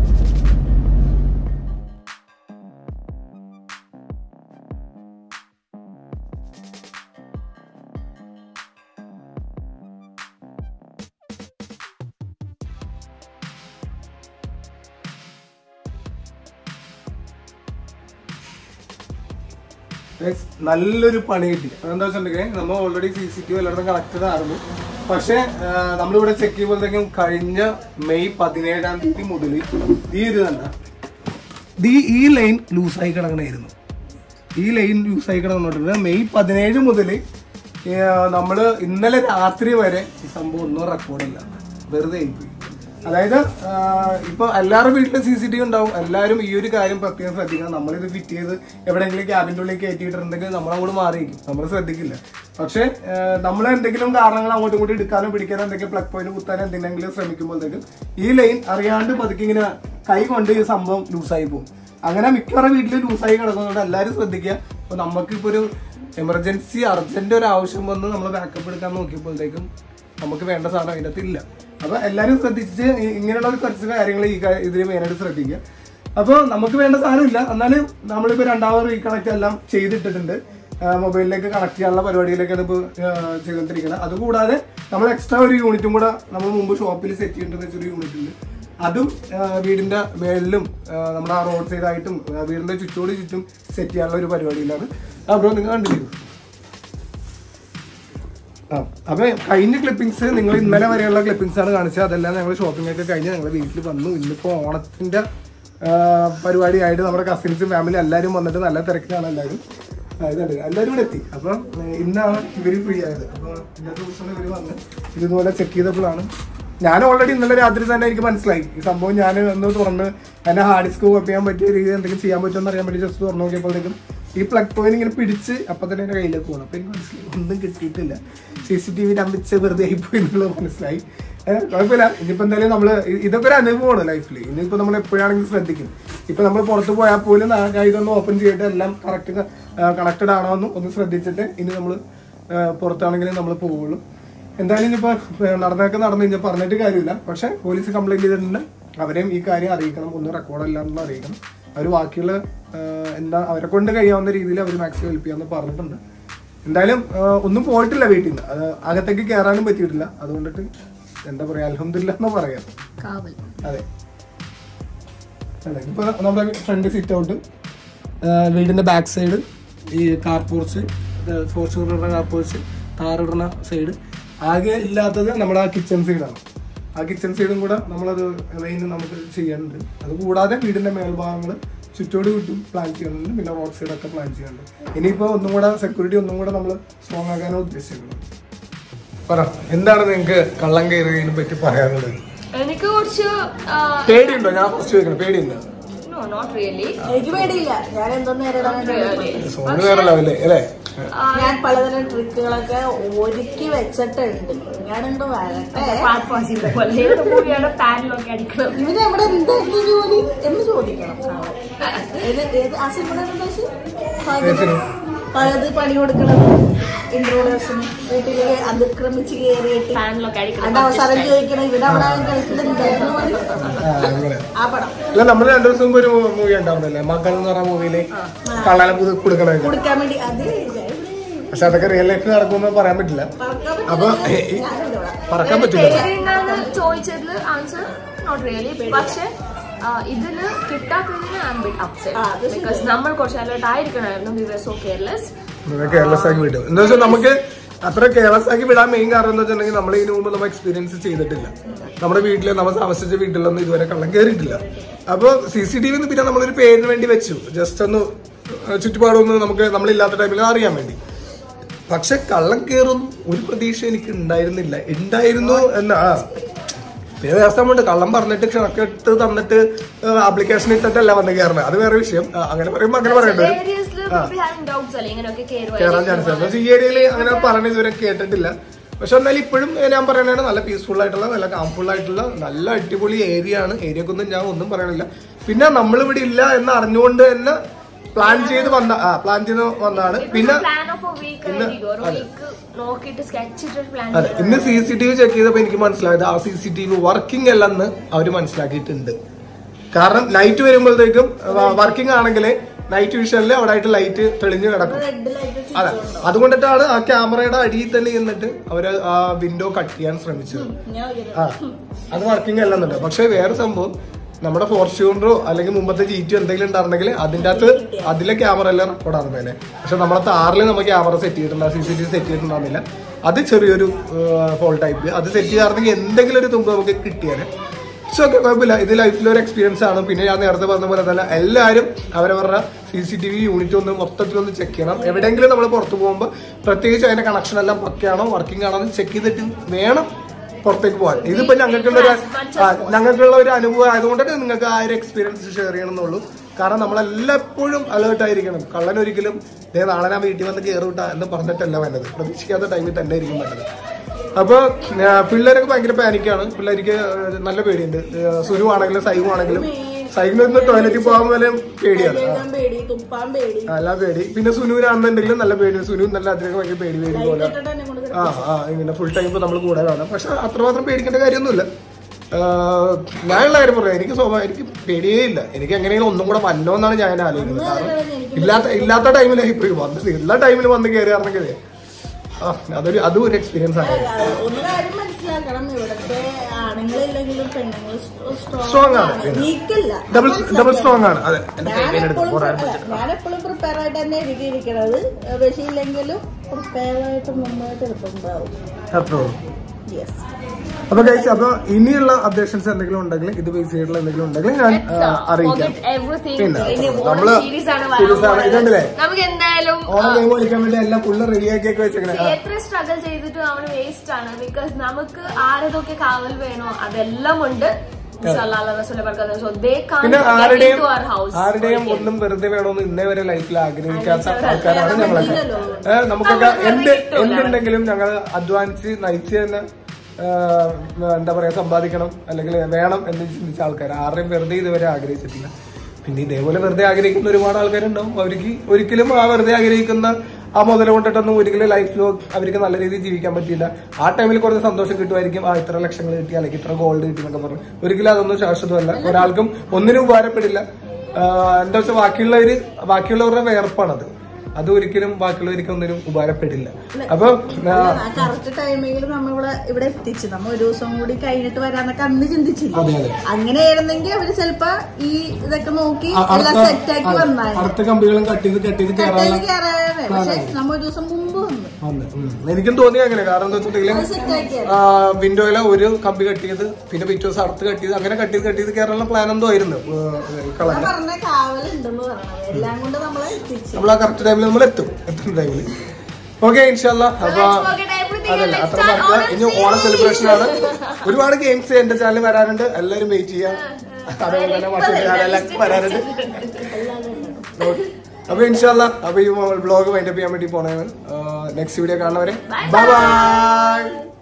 Guys, നല്ലൊരു പണി കിട്ടി അതെന്താ വെച്ചിട്ടുണ്ടെങ്കിൽ നമ്മൾ already C C T V എല്ലായിടത്തും കണക്റ്റഡ് ആയിരുന്നു പക്ഷെ നമ്മളിവിടെ ചെക്ക് ചെയ്യുമ്പോഴത്തേക്കും കഴിഞ്ഞ മെയ് പതിനേഴാം തീയതി മുതൽ ഈ ഒരു തന്നെ ഈ ഈ ലൈൻ ലൂസായി കിടക്കണായിരുന്നു ഈ ലൈൻ ലൂസായി കിടന്നിട്ടുണ്ട് മെയ് പതിനേഴ് മുതൽ നമ്മൾ ഇന്നലെ രാത്രി വരെ ഈ സംഭവം ഒന്നും റെക്കോർഡില്ല വെറുതെ ആയിപ്പോയി അതായത് ആ, ഇപ്പൊ എല്ലാവരുടെ വീട്ടിലും സി സി ടി വി ഉണ്ടാവും എല്ലാവരും ഈ ഒരു കാര്യം പ്രത്യേകം ശ്രദ്ധിക്കണം നമ്മളിത് ഫിറ്റ് ചെയ്ത് എവിടെയെങ്കിലും ക്യാബിൻ്റെ ഉള്ളിൽ കയറ്റിയിട്ടുണ്ടെങ്കിൽ നമ്മൾ അങ്ങോട്ട് മാറിയിരിക്കും നമ്മൾ ശ്രദ്ധിക്കില്ല പക്ഷെ നമ്മൾ എന്തെങ്കിലും കാരണങ്ങൾ അങ്ങോട്ടും ഇങ്ങോട്ടും എടുക്കാനോ പിടിക്കാനോ എന്തെങ്കിലും പ്ലഗ് പോയിന്റ് കുത്താനോ എന്തെങ്കിലും ശ്രമിക്കുമ്പോഴത്തേക്കും ഈ ലൈൻ അറിയാണ്ട് പതുക്കെ ഇങ്ങനെ കൈ കൊണ്ട് ഈ സംഭവം ലൂസായി പോകും അങ്ങനെ മിക്കവാറും വീട്ടിൽ ലൂസായി കിടക്കുന്നതുകൊണ്ട് എല്ലാവരും ശ്രദ്ധിക്കുക അപ്പൊ നമുക്കിപ്പോ ഒരു എമർജൻസി അർജന്റ് ഒരു ആവശ്യം വന്ന് നമ്മൾ ബാക്കപ്പ് എടുക്കാൻ നോക്കിയപ്പോഴത്തേക്കും നമുക്ക് വേണ്ട സാധനം അതിൻ്റെ അകത്ത് ഇല്ല അപ്പൊ എല്ലാവരും ശ്രദ്ധിച്ച് ഇ- ഇങ്ങനെയുള്ള ഒരു കുറച്ച് കാര്യങ്ങൾ ഈ കാ- ഇതിൽ മെയിനായിട്ട് ശ്രദ്ധിക്കുക അപ്പോൾ നമുക്ക് വേണ്ട സാധനം ഇല്ല എന്നാലും നമ്മളിപ്പോ രണ്ടാമത് റീകണക്ട് എല്ലാം ചെയ്തിട്ടിട്ടുണ്ട് മൊബൈലിലേക്ക് കണക്ട് ചെയ്യാനുള്ള പരിപാടിയിലേക്കാണ് ഇപ്പോൾ ചെയ്തുകൊണ്ടിരിക്കുന്നത് അതുകൂടാതെ നമ്മൾ എക്സ്ട്രാ ഒരു യൂണിറ്റും കൂടെ നമ്മൾ മുമ്പ് ഷോപ്പിൽ സെറ്റ് ചെയ്യേണ്ടത് വെച്ചൊരു യൂണിറ്റ് ഉണ്ട് അതും ആ, വീടിന്റെ മേളിലും ആ, നമ്മുടെ ആ റോഡ് സൈഡായിട്ടും ആ, വീടിന്റെ ചുറ്റോട് ചുറ്റും സെറ്റ് ചെയ്യാനുള്ള ഒരു പരിപാടിയിലാണ് അപ്പോൾ നിങ്ങൾ കണ്ടിരിക്കും ആ അപ്പൊ കഴിഞ്ഞ ക്ലിപ്പിംഗ്സ് നിങ്ങൾ ഇന്നലെ വരെയുള്ള ക്ലിപ്പിംഗ്സ് ആണ് കാണിച്ചത് അതെല്ലാം ഞങ്ങൾ ഷോപ്പിംഗ് ഒക്കെ കഴിഞ്ഞ് ഞങ്ങൾ വീട്ടിൽ വന്നു ഇന്നിപ്പോ ഓണത്തിന്റെ ആ, പരിപാടിയായിട്ട് നമ്മുടെ കസിൻസും ഫാമിലി എല്ലാവരും വന്നിട്ട് നല്ല തിരക്കിലാണ് എല്ലാവരും ആ, ഇതുണ്ട് എല്ലാവരും ഇവിടെ എത്തി അപ്പൊ ഏ, ഇന്നാണ് ഇവര് ഫ്രീ ആയത് അപ്പൊ ഇന്നത്തെ ദിവസം ഇവര് വന്ന് ഇതുപോലെ ചെക്ക് ചെയ്തപ്പോഴാണ് ഞാൻ ഓൾറെഡി ഇന്നലെ രാത്രി തന്നെ എനിക്ക് മനസ്സിലായി ഈ സംഭവം ഞാൻ ഒന്ന് തുറന്ന് എന്നെ ഹാർഡ് ഡിസ്ക് കോപ്പി ചെയ്യാൻ പറ്റിയ രീതി എന്തെങ്കിലും ചെയ്യാൻ പറ്റുമെന്ന് അറിയാൻ വേണ്ടി ജസ്റ്റ് തുറന്നു നോക്കിയപ്പോഴത്തേക്കും ഈ പ്ലഗ് പോയിന്റ് ഇങ്ങനെ പിടിച്ച് അപ്പൊ തന്നെ എന്റെ കയ്യിലേക്ക് പോകണം അപ്പൊ എനിക്ക് മനസ്സിലായി ഒന്നും കിട്ടിയിട്ടില്ല സി സി ടി വി നമ്പിച്ച് വെറുതെ ആയിപ്പോയി എന്നുള്ളത് മനസ്സിലായി ഏഹ് കുഴപ്പമില്ല ഇനിയിപ്പോ എന്തായാലും നമ്മള് ഇ- ഇതൊക്കെ ഒരു അനുഭവമാണ് ലൈഫിൽ ഇനിയിപ്പോ നമ്മൾ എപ്പോഴാണെങ്കിലും ശ്രദ്ധിക്കും ഇപ്പൊ നമ്മൾ പുറത്ത് പോയാൽ പോലും നാ- ഞാൻ ഇതൊന്ന് ഓപ്പൺ ചെയ്തിട്ട് എല്ലാം കറക്റ്റ് കണക്റ്റഡ് ആണോ എന്നും ഒന്ന് ശ്രദ്ധിച്ചിട്ട് ഇനി നമ്മൾ പുറത്താണെങ്കിലും നമ്മൾ പോവുള്ളൂ എന്തായാലും ഇനിയിപ്പോ ഏഹ് നടന്നൊക്കെ നടന്നു കഴിഞ്ഞാൽ പറഞ്ഞിട്ട് കാര്യമില്ല പക്ഷെ പോലീസ് കംപ്ലൈന്റ് ചെയ്തിട്ടുണ്ട് അവരെയും ഈ കാര്യം അറിയിക്കണം ഒന്നും റെക്കോർഡല്ല എന്നുള്ള അറിയിക്കണം അവർ ബാക്കിയുള്ള ഏഹ് എന്താ അവരെ കൊണ്ട് കഴിയാവുന്ന രീതിയിൽ അവർ മാക്സിമം ഹെൽപ്പ് ചെയ്യാന്ന് പറഞ്ഞിട്ടുണ്ട് എന്തായാലും ഏഹ് ഒന്നും പോയിട്ടില്ല വീട്ടിൽ നിന്ന് അത് അകത്തേക്ക് കയറാനും പറ്റിയിട്ടില്ല അതുകൊണ്ടിട്ട് എന്താ പറയാ അലഹമില്ല എന്ന് പറയാം അതെ അതെ ഇപ്പൊ നമ്മുടെ ഫ്രണ്ട് സിറ്റ് ഔട്ട് വീടിന്റെ ബാക്ക് സൈഡ് ഈ കാർ പോർച്ച് ഫോർച്യൂണറുടെ കാർ പോർച്ച് കാറിടുന്ന സൈഡ് ആകെ ഇല്ലാത്തത് നമ്മുടെ ആ കിച്ചൺ സൈഡാണ് ആ കിച്ചൺ സൈഡും കൂടെ നമ്മളത് മെയിൻ നമുക്ക് ചെയ്യാനുണ്ട് അത് കൂടാതെ വീടിന്റെ മേൽഭാഗങ്ങൾ ചുറ്റോട് ചുറ്റും പ്ലാൻ ചെയ്യുന്നുണ്ട് പിന്നെ റോഡ് സൈഡൊക്കെ പ്ലാൻ ചെയ്യുന്നുണ്ട് ഇനിയിപ്പോൾ ഒന്നും കൂടെ സെക്യൂരിറ്റി ഒന്നും കൂടെ നമ്മൾ സ്ട്രോങ് ആക്കാനോ ഉദ്ദേശിക്കുന്നത് പറ എന്താണ് നിങ്ങൾക്ക് കള്ളം കയറിയതിനെ പറ്റി പറയാനുള്ളത് എനിക്ക് കുറച്ച് പേടിയുണ്ടോ ഞാൻ ഫസ്റ്റ് ചോദിക്കണം പേടിയുണ്ടോ നോ നോട്ട് റിയലി എനിക്ക് പേടിയില്ല ഞാൻ എന്തോന്ന് നേരിടാൻ സോണ് വേറെ ലെവലേ അല്ലേ ഞാൻ പലതരം ട്രിക്കുകളൊക്കെ ഒരുക്കി വെച്ചിട്ടുണ്ട് ഞാനുണ്ട് വരട്ടെ മൂവിയാണ് പാനിലൊക്കെ അടിക്കണം ഇവര് അവിടെ എന്തായിരുന്നു ജോലി എന്ന് ചോദിക്കണം ഏത് ഏത് ആ സിനിമ പലത് പണി കൊടുക്കണത് ഇൻട്രോഡേഴ്സിന് വീട്ടില് അതിക്രമിച്ച് കയറിയിട്ട് പാനിലൊക്കെ അത് അടിക്കണം അവസാനം ചോദിക്കണം ഇവിടെ അവിടെ കളിക്കുന്നുണ്ടായിരുന്നു പണി ആ, അങ്ങനെ ആ പടം അല്ല നമ്മൾ രണ്ടു ദിവസം മുമ്പ് ഒരു മൂവി ഉണ്ടാവുന്നല്ലേ മക്കൾ എന്ന് പറഞ്ഞ മൂവിയില് കള്ളാനെ പുതു കൊടുക്കണ കൊടുക്കാൻ വേണ്ടി അത് പക്ഷെ അതൊക്കെ റിയൽ ലൈഫിൽ നടക്കുമെന്ന് പറയാൻ പറ്റില്ല പറക്കാൻ അപ്പൊ പറ്റില്ല ഈ- ഞാനുണ്ട് ഇവിടെ പറക്കാൻ പറ്റില്ല പേടിയുണ്ടാന്ന് ചോദിച്ചതിൽ ആൻസർ നോട്ട് റിയലി പക്ഷെ ആ, ഇതില് കിട്ടാത്തതിന് ഐ ബിറ്റ് ആ, അപ്സെറ്റ് അത് ശരിയാ. ബിക്കോസ് നമ്മൾ കുറച്ച് അലേർട്ട് ആയിരിക്കണമായിരുന്നു we were so careless careless ആക്കി വിട്ടു എന്താ വെച്ചാൽ നമുക്ക് അത്ര കെയർലെസ് ആക്കി വിടാൻ മെയിൻ കാരണം എന്താ വെച്ചിട്ടുണ്ടെങ്കിൽ നമ്മൾ ഇതിനു മുമ്പ് നമ്മൾ എക്സ്പീരിയൻസ് ചെയ്തിട്ടില്ല നമ്മുടെ വീട്ടില് നമ്മൾ താമസിച്ച വീട്ടിലൊന്നും ഇതുവരെ കള്ളം കയറിയിട്ടില്ല അപ്പൊ സി സി ടി വി പിന്നെ നമ്മളൊരു പേരിന് വേണ്ടി വെച്ചു ജസ്റ്റ് ഒന്ന് ചുറ്റുപാടൊന്ന് നമുക്ക് നമ്മളില്ലാത്ത ടൈമിൽ അറിയാൻ വേണ്ടി പക്ഷെ കള്ളം കയറും ഒരു പ്രതീക്ഷ എനിക്ക് ഉണ്ടായിരുന്നില്ല ഉണ്ടായിരുന്നു എന്ന ആ പിന്നെ വ്യവസ്ഥമുണ്ട് കള്ളം പറഞ്ഞിട്ട് കണക്കിട്ട് തന്നിട്ട് ആപ്ലിക്കേഷൻ ഇട്ടിട്ടല്ല വന്ന് കയറണത് അത് വേറെ വിഷയം ആ, അങ്ങനെ പറയുമ്പോ അങ്ങനെ പറയേണ്ടി വരും ഏരിയസിൽ ഹാവിംഗ് ഡൗട്ട്സ് അല്ലേ ഇങ്ങനെയൊക്കെ കയറാൻ കയറുവായിരിക്കും ചാൻസ് ഉണ്ട് പക്ഷേ ഈ ഏരിയയിൽ അങ്ങനെ പറഞ്ഞ ഇതുവരെ കേട്ടിട്ടില്ല പക്ഷെ എന്നാലും ഇപ്പോഴും ഞാൻ പറയുന്നത് നല്ല പീസ്ഫുൾ ആയിട്ടുള്ള നല്ല കാംഫുൾ ആയിട്ടുള്ള നല്ല അടിപൊളി ഏരിയ ആണ് ഏരിയക്കൊന്നും ഞാൻ ഒന്നും പറയണില്ല പിന്നെ നമ്മളിവിടെ ഇല്ല എന്ന് അറിഞ്ഞുകൊണ്ട് തന്നെ പ്ലാൻ ചെയ്ത് വന്ന ആ പ്ലാൻ ചെയ്ത് വന്നതാണ് പിന്നെ പ്ലാൻ ഓഫ് എ വീക്ക് ആയിരിക്കും ഒരു വീക്ക് നോക്കിയിട്ട് സ്കെച്ച് ഇട്ടിട്ട് പ്ലാൻ അതെ ഇന്ന് C C T V check ചെയ്തപ്പോ എനിക്ക് മനസ്സിലായത് ആ C C T V working അല്ലെന്ന് അവർ മനസ്സിലാക്കിയിട്ടുണ്ട് കാരണം നൈറ്റ് വരുമ്പോഴത്തേക്കും വർക്കിംഗ് ആണെങ്കിൽ നൈറ്റ് വിഷനിൽ അവിടെ ആയിട്ട് ലൈറ്റ് തെളിഞ്ഞു കിടക്കും റെഡ് ലൈറ്റ് അതെ അതുകൊണ്ടിട്ടാണ് ആ ക്യാമറയുടെ അടിയിൽ തന്നെ ഇരുന്നിട്ട് അവര് ആ വിൻഡോ കട്ട് ചെയ്യാൻ ശ്രമിച്ചത് ഞാൻ ഒരു- ആ അത് വർക്കിംഗ് അല്ലെന്നുണ്ട് പക്ഷെ വേറെ സംഭവം നമ്മുടെ ഫോർച്യൂണറോ അല്ലെങ്കിൽ മുമ്പത്തെ ജീറ്റോ എന്തെങ്കിലും ഉണ്ടായിരുന്നെങ്കിൽ അതിന്റെ അകത്ത് അതിലെ ക്യാമറ എല്ലാം റെക്കോർഡ് ആകുന്നതന്നെ പക്ഷെ നമ്മളെ താറിൽ നമ്മൾ ക്യാമറ സെറ്റ് ചെയ്തിട്ടുണ്ട് C C T V set ചെയ്തിട്ടുണ്ടായിരുന്നില്ല അത് ചെറിയൊരു ഫോൾ ടൈപ്പ് അത് സെറ്റ് ചെയ്യാറുണ്ടെങ്കിൽ എന്തെങ്കിലും ഒരു തുമ്പ് നമുക്ക് കിട്ടിയാല് പക്ഷെ ഓക്കെ കുഴപ്പമില്ല ഇത് ലൈഫിൽ ഒരു എക്സ്പീരിയൻസ് ആണ് പിന്നെ ഞാൻ നേരത്തെ പറഞ്ഞ പോലെ തന്നെ എല്ലാവരും അവരവരുടെ C C T V unit ഒന്ന് മൊത്തത്തിലൊന്ന് ചെക്ക് ചെയ്യണം എവിടെയെങ്കിലും നമ്മൾ പുറത്ത് പോകുമ്പോൾ പ്രത്യേകിച്ച് അതിന്റെ കണക്ഷൻ എല്ലാം പക്കയാണോ വർക്കിംഗ് ആണോ എന്ന് ചെക്ക് ചെയ്തിട്ട് വേണം പുറത്തേക്ക് പോകാൻ ഇതിപ്പോ ഞങ്ങൾക്കുള്ള ഒരു ആ, ഞങ്ങൾക്കുള്ള ഒരു അനുഭവം ആയതുകൊണ്ട് നിങ്ങൾക്ക് ആ ഒരു എക്സ്പീരിയൻസ് ഷെയർ ചെയ്യണമെന്നുള്ളൂ കാരണം നമ്മളെല്ലാപ്പോഴും അലേർട്ട് ആയിരിക്കണം കള്ളൻ ഒരിക്കലും ദേ നാളെ ഞാൻ വീട്ടിൽ വന്ന് കയറൂട്ട എന്ന് പറഞ്ഞിട്ടല്ല വേണ്ടത് പ്രതീക്ഷിക്കാത്ത ടൈമിൽ തന്നെ ആയിരിക്കും വേണ്ടത് അപ്പൊ ആ, പിള്ളേരൊക്കെ ഭയങ്കര പാനിക്കാണ് പിള്ളേർക്ക് നല്ല പേടിയുണ്ട് ആ, സുരു ആണെങ്കിലും സൈവു ആണെങ്കിലും സൈക്കിളിൽ നിന്ന് ടോയ്ലറ്റിൽ പോകാൻ പോലെ പേടിയാണ് ആ. കഴുകാൻ പേടി തുപ്പാൻ പേടി നല്ല പേടി പിന്നെ സുനുവിനാണെന്നുണ്ടെങ്കിലും നല്ല പേടി സുനു നല്ല അതിനൊക്കെ ഭയങ്കര പേടി പേടി പോലെ ഇട്ടിട്ട് എന്നെ കൊണ്ട് ആ ആ ഇങ്ങനെ ഫുൾ ടൈം ഇപ്പൊ നമ്മൾ കൂടെ കാണാം പക്ഷെ അത്രമാത്രം പേടിക്കേണ്ട കാര്യമൊന്നുമില്ല ആഹ് ഞാനുള്ള കാര്യം പറയാം എനിക്ക് സ്വാഭാവികം എനിക്ക് പേടിയേ ഇല്ല എനിക്ക് എങ്ങനെയെങ്കിലും ഒന്നും കൂടെ വന്നോ എന്നാണ് ഞാൻ ആലോചിക്കുന്നത് കാരണം ഇല്ലാത്ത ഇല്ലാത്ത ടൈമിൽ ഇപ്പൊ വന്നത് എല്ലാ ടൈമിലും വന്ന് കയറിയായിരുന്നെങ്കിലേ ആ അതൊരു അതും ഒരു എക്സ്പീരിയൻസ് ആണ് ഒരു കാര്യം മനസ്സിലാക്കണം ഇവിടുത്തെ ആണുങ്ങളില്ലെങ്കിലും പെണ്ണുങ്ങൾ Strong ആണ്. വീക്കല്ല ഡബിൾ ഡബിൾ സ്ട്രോങ് ആണ് അതെ എന്റെ ഞാൻ കൈമേലെടുത്ത് എപ്പോഴും കുറെ ഞാൻ എപ്പോഴും പ്രിപ്പയർ ആയിട്ട് തന്നെ എനിക്ക് ഇരിക്കണത് പക്ഷെ ഇല്ലെങ്കിലും പ്രിപ്പയർ ആയിട്ട് മുമ്പായിട്ട് എടുക്കുന്നുണ്ടാവും അത്രേ ഉള്ളൂ യെസ് അപ്പൊ കഴിച്ച് അപ്പൊ ഇനിയുള്ള അപ്ഡേഷൻസ് എന്തെങ്കിലും ഉണ്ടെങ്കിൽ ഇത് ബേസ് ചെയ്തിട്ടുള്ള എന്തെങ്കിലും ഉണ്ടെങ്കിൽ ഞാൻ ആ, അറിയിക്കാം എവറിഥിങ് പിന്നെ ഇനി നമ്മള് സീരീസ് ആണ് series ആണ്. വരാൻ ഇതുണ്ടല്ലേ? നമുക്ക് എന്തായാലും ഓണം ഗെയിം കളിക്കാൻ വേണ്ടി എല്ലാം ഫുള്ള് റെഡിയാക്കിയൊക്കെ വെച്ചേക്കണേ ആ. എത്ര സ്ട്രഗിൾ ചെയ്തിട്ട് അവന് വേസ്റ്റ് ആണ് ബിക്കോസ് നമുക്ക് ആരതൊക്കെ കാവൽ വേണോ അതെല്ലാം ഉണ്ട് ഇൻഷാല്ലാ അല്ലാഹ് റസൂലെ ബർക്കത്ത്. So they can't പിന്നെ get ആരുടെയും into our house. ആരുടെയും ഒന്നും വെറുതെ വേണമെന്ന് ഇന്നേ വരെ ലൈഫിൽ ആഗ്രഹിക്കാത്ത ആൾക്കാരാണ് ഞങ്ങളൊക്കെ ഏഹ് നമുക്കൊക്കെ എന്ത് എന്തുണ്ടെങ്കിലും ഞങ്ങൾ അധ്വാനിച്ച് നയിച്ച് തന്നെ ഏഹ്, എന്താ പറയാ സമ്പാദിക്കണം അല്ലെങ്കിൽ വേണം എന്ന് ചിന്തിച്ച ആൾക്കാർ ആരുടെയും വെറുതെ ഇതുവരെ ആഗ്രഹിച്ചിട്ടില്ല പിന്നെ ഇതേപോലെ വെറുതെ ആഗ്രഹിക്കുന്ന ഒരുപാട് ആൾക്കാരുണ്ടാവും അവർക്ക് ഒരിക്കലും ആ വെറുതെ ആഗ്രഹിക്കുന്ന ആ മുതൽ കൊണ്ടിട്ടൊന്നും ഒരിക്കലും ലൈഫിൽ അവർക്ക് നല്ല രീതിയിൽ ജീവിക്കാൻ പറ്റില്ല ആ ടൈമിൽ കുറച്ച് സന്തോഷം കിട്ടുമായിരിക്കും ആ ഇത്ര ലക്ഷങ്ങൾ കിട്ടി അല്ലെങ്കിൽ ഇത്ര ഗോൾഡ് കിട്ടി എന്നൊക്കെ പറഞ്ഞു ഒരിക്കലും അതൊന്നും ശാശ്വതമല്ല ഒരാൾക്കും ഒന്നിനും ഉപകാരപ്പെടില്ല ആഹ് എന്താ വെച്ചാൽ ബാക്കിയുള്ളവര് ബാക്കിയുള്ളവരുടെ വേർപ്പാണത് അത് ഒരിക്കലും ബാക്കിയുള്ളവർക്ക് ഒന്നിനും ഉപകാരപ്പെടില്ല അപ്പൊ ആ, കറക്റ്റ് ടൈമിങ്ങിൽ നമ്മളിവിടെ ഇവിടെ എത്തിച്ചു നമ്മ ഒരു ദിവസം കൂടി കഴിഞ്ഞിട്ട് വരാന്നൊക്കെ അന്ന് ചിന്തിച്ചില്ല അതെ അതെ അങ്ങനെ ആയിരുന്നെങ്കിൽ അവര് ചെലപ്പോ ഈ ഇതൊക്കെ നോക്കി അ- എല്ലാം അടുത്ത സെറ്റാക്കി അതെ, വന്നായിരുന്നു അടുത്ത കമ്പികളും കട്ട് ചെയ്ത് കട്ട് ചെയ്ത് കയറാനുള്ള കയറാതെ പക്ഷെ നമ്മ ഒരു ദിവസം മുമ്പ് വന്നു വന്ന് ഉം. എനിക്കും തോന്നി അങ്ങനെ കാരണം എന്താ വെച്ചിട്ടുണ്ടെങ്കിൽ അത് സെറ്റാക്കി വിൻഡോയിലെ ഒരു കമ്പി കട്ട് ചെയ്ത് പിന്നെ പിറ്റേ ദിവസം അടുത്ത് കട്ട് ചെയ്ത് അങ്ങനെ കട്ട് ചെയ്ത് കട്ട് ചെയ്ത് കയറാനുള്ള പ്ലാൻ എന്തോ ആയിരുന്നു ഞാൻ കളഞ്ഞ പറഞ്ഞ കാവലുണ്ടെന്ന് പറഞ്ഞത് എല്ലാം കൊണ്ട് നമ്മളെ എത്തിച്ചു നമ്മൾ ആ കറക്റ്റ് ടൈമിൽ നമ്മൾ എത്തും എത്തുന്ന ടൈമിൽ ഓക്കെ ഇൻഷാല്ല അപ്പൊ let's forget everything and അതല്ല let's അത്ര start മറക്കുക Onam ഇനി ഓണം സെലിബ്രേഷൻ ആണ് ഒരുപാട് ഗെയിംസ് എന്റെ ചാനൽ വരാനുണ്ട് എല്ലാവരും വെയിറ്റ് ചെയ്യാം അതേപോലെ തന്നെ മറ്റൊരു ചാനലെല്ലാം വരാനുണ്ട് Okay. അപ്പൊ ഇൻഷാല്ല അപ്പൊ ഈ വ്ളോഗ് വൈൻഡപ്പ് ചെയ്യാൻ വേണ്ടി പോണേ നെക്സ്റ്റ് വീഡിയോ കാണുന്നവരെ ബൈ ബൈ